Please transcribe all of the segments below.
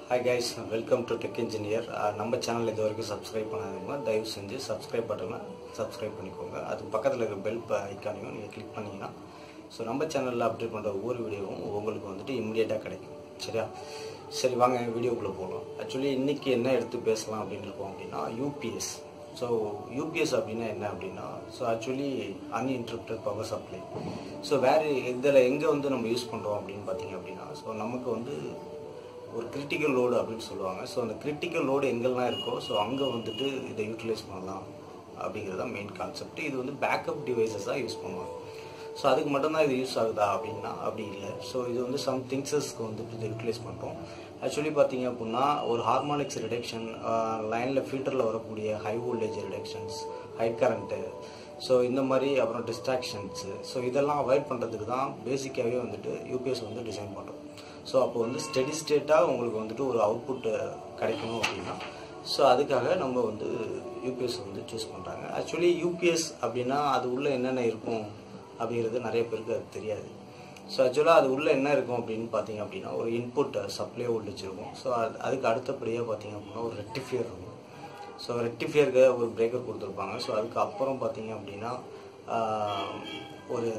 hi guys welcome to tech engineer நம்ம channel இது வரைக்கும் சப்ஸ்கிரைப் பண்ணாதவங்க தயவு செஞ்சு சப்ஸ்கிரைப் பட்டனை சப்ஸ்கிரைப் பண்ணிக்கோங்க அது பக்கத்தில் இருக்க பெல் ஐக்கானையும் நீங்கள் கிளிக் பண்ணிங்கன்னா ஸோ நம்ம சேனலில் அப்டேட் பண்ணுற ஒவ்வொரு வீடியோவும் உங்களுக்கு வந்துட்டு இம்மிடியேட்டாக கிடைக்கும் சரியா சரி வாங்க வீடியோக்குள்ளே போகலாம் ஆக்சுவலி இன்றைக்கி என்ன எடுத்து பேசலாம் அப்படின்னு இருக்கோம் அப்படின்னா யூபிஎஸ் ஸோ யூபிஎஸ் அப்படின்னா என்ன அப்படின்னா so actually uninterrupted power supply so வேறு இதில் எங்கே வந்து நம்ம யூஸ் பண்ணுறோம் அப்படின்னு பார்த்தீங்க அப்படின்னா ஸோ நமக்கு வந்து ஒரு கிரிட்டிக்கல் லோடு அப்படின்னு சொல்லுவாங்க ஸோ அந்த கிரிட்டிக்கல் லோடு எங்கெல்லாம் இருக்கோ ஸோ அங்கே வந்துட்டு இதை யூட்டிலைஸ் பண்ணலாம் அப்படிங்கிறது தான் மெயின் கான்செப்ட் இது வந்து பேக்கப் டிவைசஸாக யூஸ் பண்ணுவாங்க ஸோ அதுக்கு மட்டும்தான் இது யூஸ் ஆகுதா அப்படின்னா அப்படி இல்லை ஸோ இது வந்து சம் திங்ஸஸ்க்கு வந்துட்டு இதை யூட்டிலைஸ் பண்ணுறோம் ஆக்சுவலி பார்த்தீங்க அப்படின்னா ஒரு ஹார்மோனிக்ஸ் ரிடக்ஷன் லைனில் ஃபில்டரில் வரக்கூடிய high voltage reductions high current so இந்த மாதிரி அப்புறம் டிஸ்ட்ராக்ஷன்ஸு ஸோ இதெல்லாம் அவாய்ட் பண்ணுறதுக்கு தான் பேசிக்காகவே வந்துட்டு யூபிஎஸ் வந்து டிசைன் பண்ணுறோம் ஸோ அப்போ வந்து ஸ்டெடி ஸ்டேட்டாக உங்களுக்கு வந்துட்டு ஒரு அவுட்புட் கிடைக்கணும் அப்படின்னா ஸோ அதுக்காக நம்ம வந்து யூபிஎஸ் வந்து சூஸ் பண்ணுறாங்க ஆக்சுவலி யூபிஎஸ் அப்படின்னா அது உள்ளே என்னென்ன இருக்கும் அப்படிங்கிறது நிறைய பேருக்கு அது தெரியாது ஸோ ஆக்சுவலாக அது உள்ளே என்ன இருக்கும் அப்படின்னு பார்த்தீங்க அப்படின்னா ஒரு இன்புட் சப்ளை வோல்டேஜ் இருக்கும் ஸோ அது அதுக்கு அடுத்தபடியாக பார்த்தீங்க அப்படின்னா ஒரு ரெக்டிஃபையர் இருக்கும் ஸோ ரெக்டிஃபையருக்கு ஒரு பிரேக்கர் கொடுத்துருப்பாங்க ஸோ அதுக்கு அப்புறம் பார்த்தீங்க அப்படின்னா ஒரு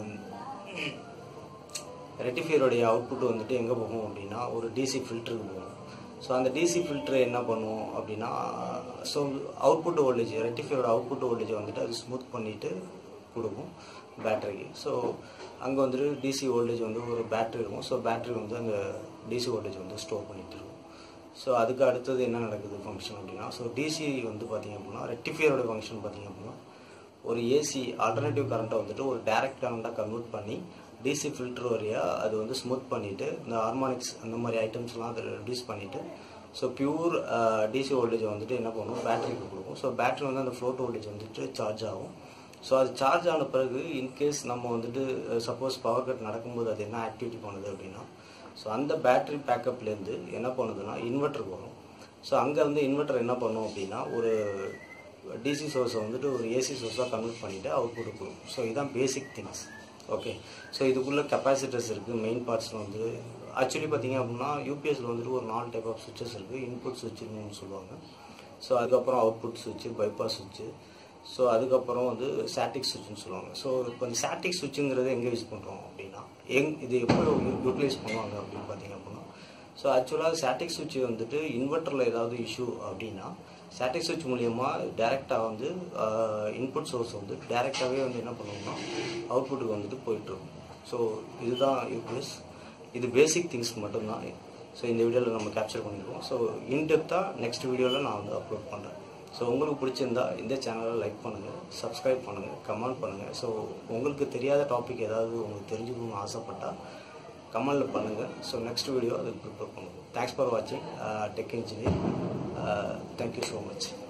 ரெட்டிஃபையருடைய அவுட்புட் வந்துட்டு எங்கே போகும் அப்படின்னா ஒரு டிசி ஃபில்டருக்கு போகும் ஸோ அந்த டிசி ஃபில்டர் என்ன பண்ணும் அப்படின்னா ஸோ அவுட்புட் வோல்டேஜ் ரெட்டிஃபையரோட அவுட்புட் வோல்டேஜ் வந்துட்டு அது ஸ்மூத் பண்ணிவிட்டு கொடுக்கும் பேட்டரிக்கு ஸோ அங்கே வந்துட்டு டிசி வோல்டேஜ் வந்து ஒரு பேட்டரி இருக்கும் ஸோ பேட்டரி வந்து அந்த டிசி வோல்டேஜ் வந்து ஸ்டோர் பண்ணிட்டு இருக்கும் ஸோ அதுக்கு அடுத்தது என்ன நடக்குது ஃபங்க்ஷன் அப்படின்னா ஸோ டிசி வந்து பார்த்திங்க அப்படின்னா ரெக்டிஃபையரோட ஃபங்க்ஷன் பார்த்திங்க அப்படின்னா ஒரு ஏசி ஆல்டர்னேட்டிவ் கரண்ட்டை வந்துட்டு ஒரு டைரக்ட் கரண்ட்டாக கன்வெர்ட் பண்ணி டிசி ஃபில்டர் வழியாக அது வந்து ஸ்மூத் பண்ணிவிட்டு இந்த ஹார்மானிக்ஸ் அந்த மாதிரி ஐட்டம்ஸ்லாம் அதை ரெடியூஸ் பண்ணிவிட்டு ஸோ பியூர் டிசி வோல்டேஜ் வந்துட்டு என்ன பண்ணும் பேட்டரிக்கு கொடுக்கும் ஸோ பேட்டரி வந்து அந்த ஃப்ளோட் வோல்டேஜ் வந்துட்டு சார்ஜ் ஆகும் ஸோ அது சார்ஜ் ஆன பிறகு இன்கேஸ் நம்ம வந்துட்டு சப்போஸ் பவர் கட் நடக்கும்போது அது என்ன ஆக்டிவிட்டி பண்ணுது அப்படின்னா ஸோ அந்த பேட்டரி பேக்கப்லேருந்து என்ன பண்ணுதுன்னா இன்வெர்ட்டருக்கு வரும் ஸோ அங்கே வந்து இன்வெர்ட்டர் என்ன பண்ணும் அப்படின்னா ஒரு டிசி சோர்ஸை வந்துட்டு ஒரு ஏசி சோர்ஸாக கன்வெர்ட் பண்ணிவிட்டு அவுட்புட் கொடுக்கும் ஸோ இதுதான் பேசிக் திங்ஸ் ஓகே ஸோ இதுக்குள்ளே கெப்பாசிட்டர்ஸ் இருக்குது மெயின் பார்ட்ஸில் வந்து ஆக்சுவலி பார்த்தீங்க அப்படின்னா யூபிஎஸ்சில் வந்துட்டு ஒரு நாலு டைப் ஆஃப் சுவிச்சஸ் இருக்குது இன்புட் சுவிட்சுன்னு சொல்லுவாங்க ஸோ அதுக்கப்புறம் அவுட்புட் சுவிட்சு பைபாஸ் சுவிட்சு ஸோ அதுக்கப்புறம் வந்து சாட்டிக் சுவிட்சுன்னு சொல்லுவாங்க ஸோ இப்போ இந்த சாட்டிக் சுவிட்சுங்கிறது எங்கே யூஸ் பண்ணுறோம் அப்படின்னா எங் இது எப்போ யூட்டிலைஸ் பண்ணுவாங்க அப்படின்னு பார்த்தீங்க அப்படின்னா ஸோ ஆக்சுவலாக சாட்டிக் சுவிட்ச் வந்துட்டு இன்வெர்ட்டரில் ஏதாவது இஷ்யூ அப்படின்னா சாட்டிக் சுவிட்ச் மூலியமாக டேரெக்டாக வந்து இன்புட் சோர்ஸ் வந்து டேரெக்டாகவே வந்து என்ன பண்ணுவோம்னா அவுட்புட்டுக்கு வந்துட்டு போயிட்டுருக்கும் ஸோ இதுதான் யூபிஎஸ் இது பேசிக் திங்ஸ் மட்டும்தான் ஸோ இந்த வீடியோவில் நம்ம கேப்சர் பண்ணியிருக்கோம் ஸோ இன்டெப்த்தாக நெக்ஸ்ட் வீடியோவில் நான் வந்து அப்லோட் பண்ணுறேன் ஸோ உங்களுக்கு பிடிச்சிருந்தா இந்த சேனலை லைக் பண்ணுங்கள் சப்ஸ்கிரைப் பண்ணுங்கள் கமெண்ட் பண்ணுங்கள் ஸோ உங்களுக்கு தெரியாத டாபிக் ஏதாவது உங்களுக்கு தெரிஞ்சுக்கணும்னு ஆசைப்பட்டால் கமெண்டில் பண்ணுங்கள் ஸோ நெக்ஸ்ட் வீடியோ அதுக்கு ப்ரிப்பேர் பண்ணுவோம் தேங்க்ஸ் ஃபார் வாட்சிங் tech engineer thank you so much